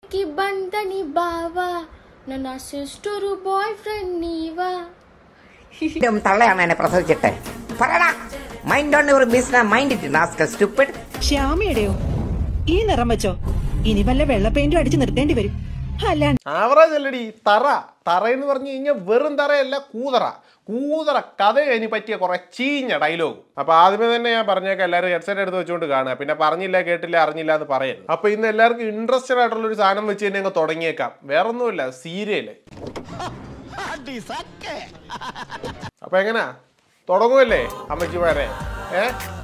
కి బందని బావా ನನ್ನ ಸಿಸ್ಟರು ಬಾಯ್ ಫ್ರೆಂಡ್ ನೀವಾ നിന്റെ തള്ളയാണ് എന്നെ പ്രസവിച്ചിട്ടെ പറയടാ mind on your business mind it rascal stupid ശ്യാമയുടെയോ ഈ നിറം വെച്ചോ ഇനി വല്ല വെള്ള പെയിന്റും അടിച്ച് നിർത്തേണ്ടി വരും അല്ലാണ്ട് ആവറേജ് അല്ലടി തറ തറ എന്ന് പറഞ്ഞു കഴിഞ്ഞാൽ വെറും തറയല്ല കൂതറ കൂതറ കഥ അതിന് പറ്റിയ കുറെ ചീഞ്ഞ ഡയലോഗ് അപ്പൊ ആദ്യമേ തന്നെ ഞാൻ പറഞ്ഞേക്കാം എല്ലാവരും ഹെഡ്സെറ്റ് എടുത്ത് വെച്ചുകൊണ്ട് കാണുക പിന്നെ പറഞ്ഞില്ല കേട്ടില്ല അറിഞ്ഞില്ല എന്ന് പറയരുത് അപ്പൊ ഇന്ന് എല്ലാവർക്കും ഇൻട്രസ്റ്റഡ് ആയിട്ടുള്ള ഒരു സാധനം വെച്ച് തന്നെ അങ്ങ് തുടങ്ങിയേക്കാം വേറൊന്നുമില്ല സീരിയല് അപ്പൊ എങ്ങനാ തുടങ്ങുമല്ലേ അമ്മച്ചിമാരെ ഏ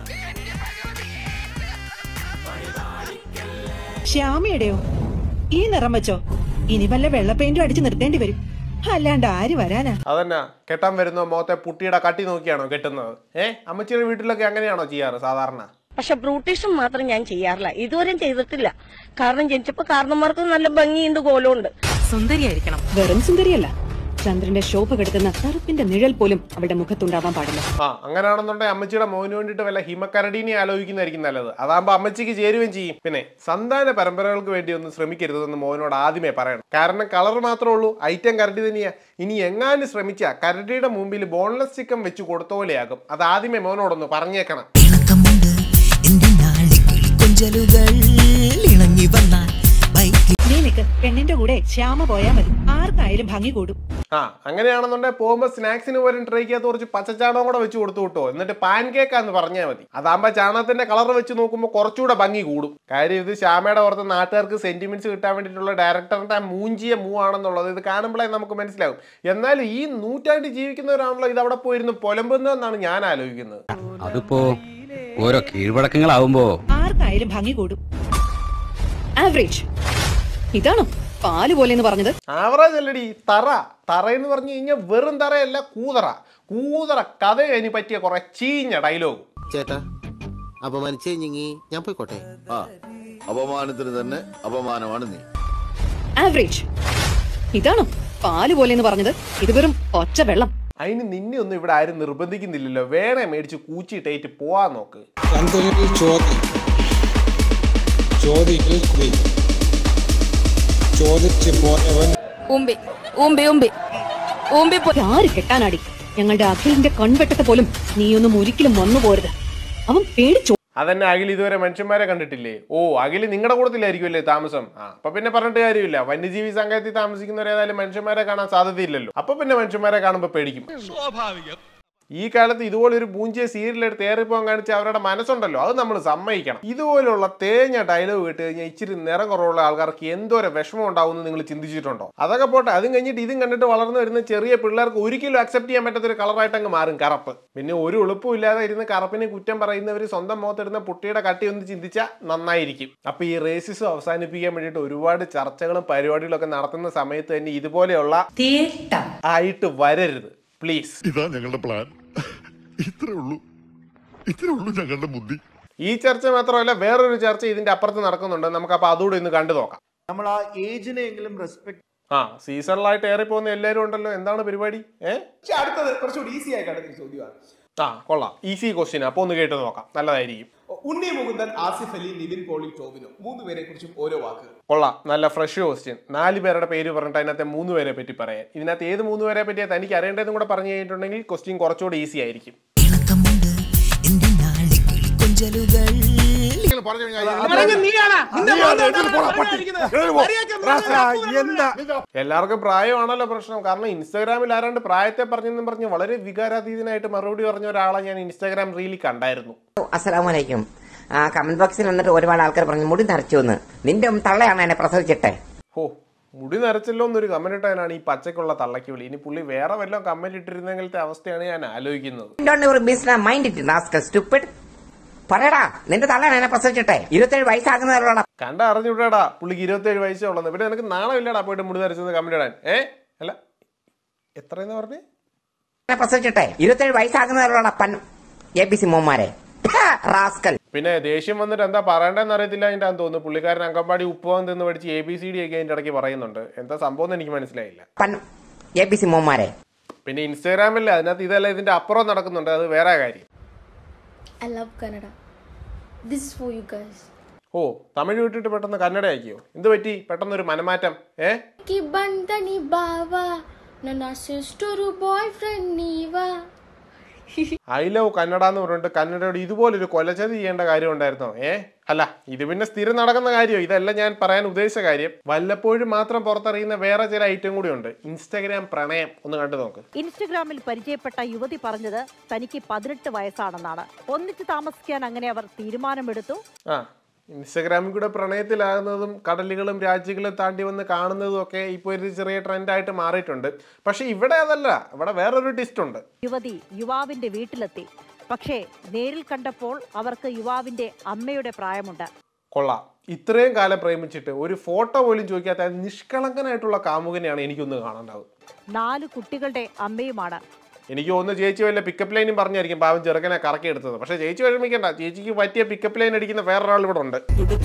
ശ്യാമയുടെയോ ഈ നിറം വെച്ചോ ഇനി വല്ല വെള്ള പെയിന്റും അടിച്ച് നിർത്തേണ്ടി വരും അല്ലാണ്ട് ആര് വരാനാ അതന്നെ കെട്ടാൻ വരുന്ന മുഖത്തെ പുട്ടിയുടെ കട്ടി നോക്കിയാണോ കെട്ടുന്നത് ഏ അമ്മച്ചിയുടെ വീട്ടിലൊക്കെ അങ്ങനെയാണോ ചെയ്യാറ് സാധാരണ പക്ഷെ ബ്രൂട്ടീഷൻ മാത്രം ഞാൻ ചെയ്യാറില്ല ഇതുവരെയും ചെയ്തിട്ടില്ല കാരണം ജനിച്ചപ്പോ കാരണന്മാർക്ക് നല്ല ഭംഗിയുണ്ട് കോലമുണ്ട് സുന്ദരിയായിരിക്കണം വെറും സുന്ദരിയല്ല ചന്ദ്രന്റെ ശോഭ കെടുത്തുന്ന കറുപ്പിന്റെ നിഴൽ പോലും അവളുടെ മുഖത്തുണ്ടാവാൻ പാടില്ല ആ അങ്ങനെയാണെന്നുണ്ടെങ്കിൽ അമ്മച്ചിയുടെ മോന് വേണ്ടിയിട്ട് വല്ല ഹിമക്കരടീനെ ആലോചിക്കുന്നതായിരിക്കും നല്ലത് അതാകുമ്പോ അമ്മച്ചിക്ക് ചേരുകയും ചെയ്യും പിന്നെ സന്താന പരമ്പരകൾക്ക് വേണ്ടി ഒന്ന് ശ്രമിക്കരുതെന്ന് മോനോട് ആദ്യമേ പറയണം കാരണം കളർ മാത്രമേ ഉള്ളൂ ഐറ്റം കരടി തന്നെയാ ഇനി എങ്ങാനും ശ്രമിച്ച കരടിയുടെ മുമ്പിൽ ബോൺലെസ് ചിക്കൻ വെച്ച് കൊടുത്ത പോലെയാകും അത് ആദ്യമേ മോനോടൊന്ന് പറഞ്ഞേക്കണം ഇളക്കമുണ്ട് എന്റെ നാളിൽ കൊഞ്ചലുകൾ ഇണങ്ങി വന്നാൽ ബൈക്കിൽ നീ നിക്ക് പെണ്ണിന്റെ കൂടെ ശ്യാമ പോയാ മതി ആർക്കായാലും ഭംഗി കൂടും ആ അങ്ങനെയാണെന്നുണ്ടെങ്കിൽ പോകുമ്പോൾ സ്നാക്സിന് പോലും ട്രൈക്കകത്ത് കുറച്ച് പച്ചച്ചാണകം കൂടെ വെച്ച് കൊടുത്തു വിട്ടോ എന്നിട്ട് പാൻ കേക്കാന്ന് പറഞ്ഞാൽ മതി അതാകുമ്പോൾ ചാണകത്തിന്റെ കളർ വെച്ച് നോക്കുമ്പോൾ കുറച്ചുകൂടെ ഭംഗി കൂടും കാര്യം ഇത് ശ്യാമയുടെ പുറത്ത് നാട്ടുകാർക്ക് സെന്റിമെന്റ്സ് കിട്ടാൻ വേണ്ടിയിട്ടുള്ള ഡയറക്ടറിന്റെ ആ മൂഞ്ചിയ മൂ ആണെന്നുള്ളത് ഇത് കാണുമ്പോഴേ നമുക്ക് മനസ്സിലാകും എന്നാൽ ഈ നൂറ്റാണ്ട് ജീവിക്കുന്നവരാണല്ലോ ഇത് അവിടെ പോയിരുന്ന് പൊലമ്പുന്നതെന്നാണ് ഞാൻ ആലോചിക്കുന്നത് അതിപ്പോ ഓരോ കീഴ്വഴക്കങ്ങളാവുമ്പോ ആർക്കായാലും ഭംഗി കൂടും ആവറേജ് ഇതാണോ പാല് പോലെ എന്ന് പറഞ്ഞത് ആവറേജ് അല്ലടി തറ തറ എന്ന് പറഞ്ഞു കഴിഞ്ഞാൽ വെറും തറയല്ല കൂതറ കൂതറ കഥ അതിന് പറ്റിയ കുറെ ചീഞ്ഞ ഡയലോഗ് ചേട്ടാ അപമാനിച്ചേ ഞങ്ങി ഞാൻ പോയിക്കോട്ടെ ആ അപമാനത്തിന് തന്നെ അപമാനമാണ് നീ ആവറേജ് ഇതാണോ പാല് പോലെ എന്ന് പറഞ്ഞത് ഇത് വെറും ഒറ്റ വെള്ളം അതിന് നിന്നെ ഒന്നും ഇവിടെ ആരും നിർബന്ധിക്കുന്നില്ലല്ലോ വേണേ മേടിച്ച് കൂച്ചിട്ടേറ്റ് പോവാൻ നോക്ക് ചന്ദ്രനിൽ ചോദ്യം ചോദിക്കൽ കുറി ചോദിച്ചു പോയവൻ ಉಂಬೆ ಉಂಬೆ ಉಂಬೆ ಉಂಬೆ ആര് കെട്ടാനാടി ഞങ്ങളുടെ അഖിലിന്റെ കൺവെട്ടത്തെ പോലും നീയൊന്നും ഒരിക്കലും വന്നു പോരുത് അവൻ പേടിച്ചോ അതന്നെ അഖിൽ ഇതുവരെ മനുഷ്യന്മാരെ കണ്ടിട്ടില്ലേ ഓ അഖിൽ നിങ്ങളുടെ കൂട്ടത്തിലായിരിക്കുമല്ലേ താമസം ആ അപ്പൊ പിന്നെ പറഞ്ഞിട്ട് കാര്യമില്ല വന്യജീവി സങ്കേതത്തിൽ താമസിക്കുന്നവർ ഏതായാലും മനുഷ്യന്മാരെ കാണാൻ സാധ്യതയില്ലല്ലോ അപ്പൊ പിന്നെ മനുഷ്യന്മാരെ കാണുമ്പോൾ പേടിക്കും ഈ കാലത്ത് ഇതുപോലെ ഒരു പൂഞ്ചിയ സീരിയലെടുത്ത് ഏറിപ്പോകാൻ കാണിച്ച അവരുടെ മനസ്സുണ്ടല്ലോ അത് നമ്മൾ സമ്മതിക്കണം ഇതുപോലുള്ള തേഞ്ഞ ഡയലോഗ് കേട്ട് കഴിഞ്ഞാൽ ഇച്ചിരി നിറം കുറവുള്ള ആൾക്കാർക്ക് എന്തോരം വിഷമം ഉണ്ടാവും എന്ന് നിങ്ങൾ ചിന്തിച്ചിട്ടുണ്ടോ അതൊക്കെ പോട്ടെ അതും കഴിഞ്ഞിട്ട് ഇതും കണ്ടിട്ട് വളർന്നു വരുന്ന ചെറിയ പിള്ളേർക്ക് ഒരിക്കലും അക്സെപ്റ്റ് ചെയ്യാൻ പറ്റാത്ത ഒരു കളറായിട്ട് അങ്ങ് മാറും കറുപ്പ് പിന്നെ ഒരു എളുപ്പവും ഇല്ലാതെ ഇരുന്ന് കറുപ്പിനെ കുറ്റം പറയുന്നവർ സ്വന്തം മുഖത്തിടുന്ന പുട്ടിയുടെ കട്ടി ഒന്ന് ചിന്തിച്ചാൽ നന്നായിരിക്കും അപ്പൊ ഈ റേസിസം അവസാനിപ്പിക്കാൻ വേണ്ടിയിട്ട് ഒരുപാട് ചർച്ചകളും പരിപാടികളും ഒക്കെ നടത്തുന്ന സമയത്ത് തന്നെ ഇതുപോലെയുള്ള ആയിട്ട് വരരുത് പ്ലീസ് ഇതാ ഞങ്ങളുടെ പ്ലാൻ ഇത്രേ ഉള്ളൂ ഇത്രേ ഉള്ളൂ ഞങ്ങളുടെ ബുദ്ധി ഈ ചർച്ച മാത്രമല്ല വേറൊരു ചർച്ച ഇതിന്റെ അപ്പുറത്ത് നടക്കുന്നുണ്ട് നമുക്ക് അപ്പൊ അതുകൂടെ ഇന്ന് കണ്ടു നോക്കാം നമ്മൾ ആ ഏജിനെങ്കിലും റെസ്പെക്ട് ആ സീസണിലായിട്ട് ഏറി പോകുന്ന എല്ലാവരും ഉണ്ടല്ലോ എന്താണ് പരിപാടി ഏ പക്ഷെ അടുത്തത് കുറച്ചുകൂടി ഈസി ആയി കിടക്കുന്ന ചോദ്യമാണ് ആ കൊള്ളാം ഈസി ക്വസ്റ്റ്യൻ അപ്പൊ ഒന്ന് കേട്ട് നോക്കാം നല്ലതായിരിക്കും ഉണ്ണി മുകുന്ദൻ ആസിഫ് അലി നിവിൻ പോളി ടോവിനോ മൂന്ന് പേരെ കുറിച്ചും ഓരോ വാക്ക് കൊള്ളാം നല്ല ഫ്രഷ് ക്വസ്റ്റ്യൻ നാല് പേരുടെ പേര് പറഞ്ഞിട്ട് അതിനകത്തെ മൂന്ന് പേരെ പറ്റി പറയാൻ ഇതിനകത്ത് ഏത് മൂന്ന് പേരെ പറ്റിയാ തനിക്ക് അറിയേണ്ടതെന്നും കൂടെ പറഞ്ഞു കഴിഞ്ഞിട്ടുണ്ടെങ്കിൽ ക്വസ്റ്റ്യൻ കുറച്ചുകൂടി ഈസി ആയിരിക്കും ഇളക്കമുണ്ട് എന്റെ നാളിൽ കൊഞ്ചലുകൾ എല്ലാവർക്കും പ്രായമാണല്ലോ പ്രശ്നം കാരണം ഇൻസ്റ്റാഗ്രാമിൽ ആരാണ്ട് പ്രായത്തെ പറഞ്ഞെന്നും പറഞ്ഞ് വളരെ വികാരാതീതനായിട്ട് മറുപടി പറഞ്ഞ ഒരാളെ ഞാൻ ഇൻസ്റ്റാഗ്രാം റീലിൽ കണ്ടായിരുന്നു അസ്സലാമലൈക്കും ആ കമന്റ് ബോക്സിൽ വന്നിട്ട് ഒരുപാട് ആൾക്കാർ പറഞ്ഞു മുടി നിറച്ചു എന്ന് നിന്റെ തള്ളയാണ് എന്നെ പ്രസവിച്ചിട്ടെ ഹോ മുടി നരച്ചല്ലോ എന്നൊരു കമന്റ് ഇട്ടാനാണ് ഈ പച്ചക്കുള്ള തള്ളക്ക് വിളി ഇനി പുള്ളി വേറെ വല്ലതും കമന്റ് ഇട്ടിരുന്നെങ്കിലത്തെ അവസ്ഥയാണ് ഞാൻ ആലോചിക്കുന്നത് mind on your business mind it rascal stupid പറയടാ നിന്റെ തള്ളയാണ് എന്നെ പ്രസവിച്ചിട്ടെ ഇരുപത്തേഴ് വയസ്സാകുന്നവരുള്ള കണ്ട അറിഞ്ഞുവിടാടാ പുള്ളിക്ക് ഇരുപത്തേഴ് വയസ്സേ ഉള്ളത് പിന്നെ നിനക്ക് നാണമില്ലടാ പോയിട്ട് മുടി നരച്ചെന്ന് കമന്റ് ഇടാൻ ഏ അല്ല എത്രയെന്ന് പറഞ്ഞേ എന്നെ പ്രസവിച്ചിട്ടെ ഇരുപത്തേഴ് വയസ്സാകുന്നവരുള്ള പൻ എ ബി സി മോന്മാരെ റാസ്കൽ പിന്നെ ദേഷ്യം വന്നിട്ട് എന്താ പറയണ്ടെന്ന് അറിയത്തില്ല അതിൻ്റെ തോന്നുന്നു പുള്ളിക്കാരൻ അങ്കമ്പാടി ഉപ്പുവം തിന്ന് പഠിച്ച് എ ബി സി ഡി ഒക്കെ അതിൻ്റെ ഇടയ്ക്ക് പറയുന്നുണ്ട് എന്താ സംഭവം എന്ന് എനിക്ക് മനസ്സിലായില്ല പൻ എ ബി സി മോന്മാരെ പിന്നെ ഇൻസ്റ്റാഗ്രാമിൽ അതിനകത്ത് ഇതല്ല ഇതിന്റെ അപ്പുറം നടക്കുന്നുണ്ട് അത് വേറെ കാര്യം I love Kannada this for you guys ഓ തമിഴ് വിട്ടിട്ട് പെട്ടെന്ന് കന്നഡ ആക്കിയോ എന്ത് പറ്റി പെട്ടെന്നൊരു മനമാറ്റം ഏ కి బండని బావా ನನ್ನ సిస్టరు బాయ్ ఫ్రెండ్ నీవా ഐ ലവ് കന്നഡ എന്ന് പറഞ്ഞിട്ട് കന്നഡയോട് ഇതുപോലൊരു കൊലച്ചതി ചെയ്യേണ്ട കാര്യം ഉണ്ടായിരുന്നോ ഏ അല്ല ഇത് പിന്നെ സ്ഥിരം നടക്കുന്ന കാര്യം ഇതല്ല ഞാൻ പറയാൻ ഉദ്ദേശിച്ച കാര്യം വല്ലപ്പോഴും മാത്രം പുറത്തറിയുന്ന വേറെ ചില ഐറ്റം കൂടി ഉണ്ട് ഇൻസ്റ്റാഗ്രാം പ്രണയം ഒന്ന് കണ്ടു നോക്ക് ഇൻസ്റ്റഗ്രാമിൽ പരിചയപ്പെട്ട യുവതി പറഞ്ഞത് തനിക്ക് പതിനെട്ട് വയസ്സാണെന്നാണ് ഒന്നിച്ച് താമസിക്കാൻ അങ്ങനെ അവർ തീരുമാനമെടുത്തു ആ ഇൻസ്റ്റഗ്രാമിൽ കൂടെ പ്രണയത്തിലാകുന്നതും കടലുകളും രാജ്യങ്ങളും താണ്ടി വന്ന് കാണുന്നതും ഒക്കെ ഇപ്പോൾ ഒരു ചെറിയ ട്രെൻഡായിട്ട് മാറിയിട്ടുണ്ട് പക്ഷെ ഇവിടെ അതല്ല ഇവിടെ വേറൊരു ടിസ്റ്റ് ഉണ്ട് യുവതി യുവാവിന്റെ വീട്ടിലെത്തി പക്ഷേ നേരിൽ കണ്ടപ്പോൾ അവർക്ക് യുവാവിന്റെ അമ്മയുടെ പ്രായമുണ്ട് കൊള്ളാം ഇത്രയും കാലം പ്രേമിച്ചിട്ട് ഒരു ഫോട്ടോ പോലും ചോദിക്കാത്ത നിഷ്കളങ്കനായിട്ടുള്ള കാമുകനെയാണ് എനിക്കൊന്ന് കാണേണ്ടത് നാല് കുട്ടികളുടെ അമ്മയുമാണ് എനിക്ക് തോന്നുന്നു ചേച്ചി വല്ല പിക്കപ്പ് ലൈനും പറഞ്ഞായിരിക്കും പാവം ചെറുക്കനെ കറക്കി എടുത്തത് പക്ഷെ ചേച്ചി വിഷമിക്കണ്ട ചേച്ചിക്ക് പറ്റിയ പിക്കപ്പ് ലൈൻ അടിക്കുന്ന വേറൊരാൾ ഇവിടെ ഉണ്ട്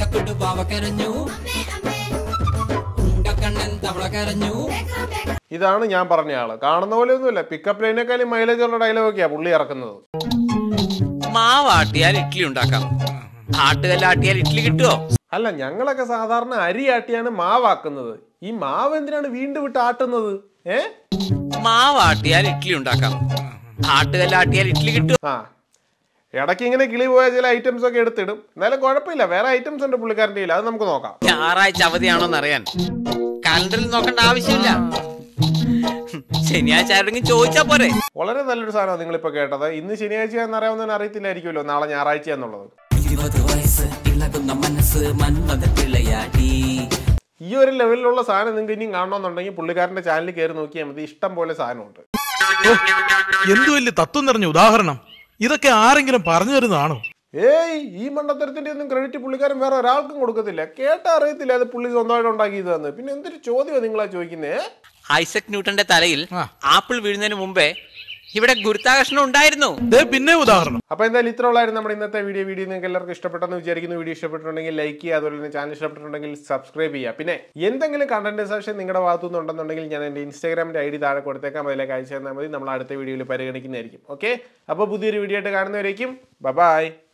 ഇതാണ് ഞാൻ പറഞ്ഞ ആള് കാണുന്ന പോലെ ഒന്നുമില്ല പിക്കപ്പ് ലൈനേക്കാളും മൈലേജ് ഉള്ള ഡയലോഗൊക്കെയാ പുള്ളി ഇറക്കുന്നത് മാവാട്ടിയാൽ ഇഡ്ഡലി ഉണ്ടാക്കാം ആട്ടുകല്ലാട്ടിയാൽ ഇഡ്ഡലി കിട്ടുമോ അല്ല ഞങ്ങളൊക്കെ സാധാരണ അരി ആട്ടിയാണ് മാവാക്കുന്നത് ഈ മാവ് എന്തിനാണ് വീണ്ടും വിട്ട് ആട്ടുന്നത് ഏ മാവാട്ടിയാൽ ഇഡ്ഡലി ഉണ്ടാക്കാം ആട്ടുകല്ലാട്ടിയാൽ ഇഡ്ഡലി കിട്ടുമോ ആ ഇടയ്ക്ക് ഇങ്ങനെ കിളി പോയ ചില ഐറ്റംസ് ഒക്കെ എടുത്തിടും എന്നാലും കുഴപ്പമില്ല വേറെ ഐറ്റംസ് ഉണ്ട് പുള്ളിക്കാരൻ്റെ കയ്യിൽ അത് നമുക്ക് നോക്കാം ഞായറാഴ്ച അവധിയാണോന്ന് അറിയാൻ കലണ്ടറിൽ നോക്കേണ്ട ആവശ്യമില്ല ശനിയാഴ്ച ആരുടെങ്കിലും ചോദിച്ചാ പോരെ വളരെ നല്ലൊരു സാധനമാണ് നിങ്ങളിപ്പോൾ കേട്ടത് ഇന്ന് ശനിയാഴ്ച എന്നറിയാവുന്നതിന് അറിയത്തില്ലായിരിക്കുമല്ലോ നാളെ ഞായറാഴ്ച എന്നുള്ളത് ഇരുപത് വയസ്സ് ഇളകുന്ന മനസ്സ് മന്മത പിള്ളയാടി ഈ ഒരു ലെവലിലുള്ള സാധനം നിങ്ങൾക്ക് ഇനിയും കാണണമെന്നുണ്ടെങ്കിൽ പുള്ളിക്കാരൻ്റെ ചാനലിൽ കയറി നോക്കിയാൽ മതി ഇഷ്ടം പോലെ സാധനമുണ്ട് എന്തു വലിയ തത്വം നിറഞ്ഞ ഉദാഹരണം ഇതൊക്കെ ആരെങ്കിലും പറഞ്ഞു തരുന്നതാണോ ഏയ് ഈ മണ്ടത്തരത്തിന്റെ ഒന്നും ക്രെഡിറ്റ് പുള്ളിക്കാരൻ വേറെ ഒരാൾക്കും കൊടുക്കത്തില്ല കേട്ടാ അറിയത്തില്ല അത് പുള്ളി സ്വന്തമായിട്ട് ഉണ്ടാക്കിയതെന്ന് പിന്നെ എന്തൊരു ചോദ്യമാണ് നിങ്ങളാ ചോദിക്കുന്നേ ഐസക് ന്യൂട്ടന്റെ തലയിൽ ആപ്പിൾ വീഴുന്നതിന് മുമ്പേ ഇവിടെ ഗുരുത്താകർഷണം ഉണ്ടായിരുന്നു പിന്നെ ഉദാഹരണം അപ്പൊ എന്തായാലും ഇത്ര ഉള്ളായിരുന്നു നമ്മുടെ ഇന്നത്തെ വീഡിയോ വീഡിയോ നിങ്ങൾക്ക് എല്ലാവർക്കും ഇഷ്ടപ്പെട്ടെന്ന് വിചാരിക്കുന്നു വീഡിയോ ഇഷ്ടപ്പെട്ടിട്ടുണ്ടെങ്കിൽ ലൈക്ക് ചെയ്യുക അതുപോലെ തന്നെ ചാനൽ ഇഷ്ടപ്പെട്ടിട്ടുണ്ടെങ്കിൽ സബ്സ്ക്രൈബ് ചെയ്യുക പിന്നെ എന്തെങ്കിലും കണ്ടന്റ് സെഷൻ നിങ്ങളുടെ ഭാഗത്തു നിന്നുണ്ടെന്നുണ്ടെങ്കിൽ ഞാൻ എൻ്റെ ഇൻസ്റ്റാഗ്രാമിന്റെ ഐ ഡി താഴെ കൊടുത്തേക്കാം അതിലേക്ക് അയച്ചു തന്നാൽ മതി നമ്മൾ അടുത്ത വീഡിയോയിൽ പരിഗണിക്കുന്നതായിരിക്കും ഓക്കെ അപ്പോൾ പുതിയൊരു വീഡിയോ ആയിട്ട് കാണുന്നവരേക്കും ബൈ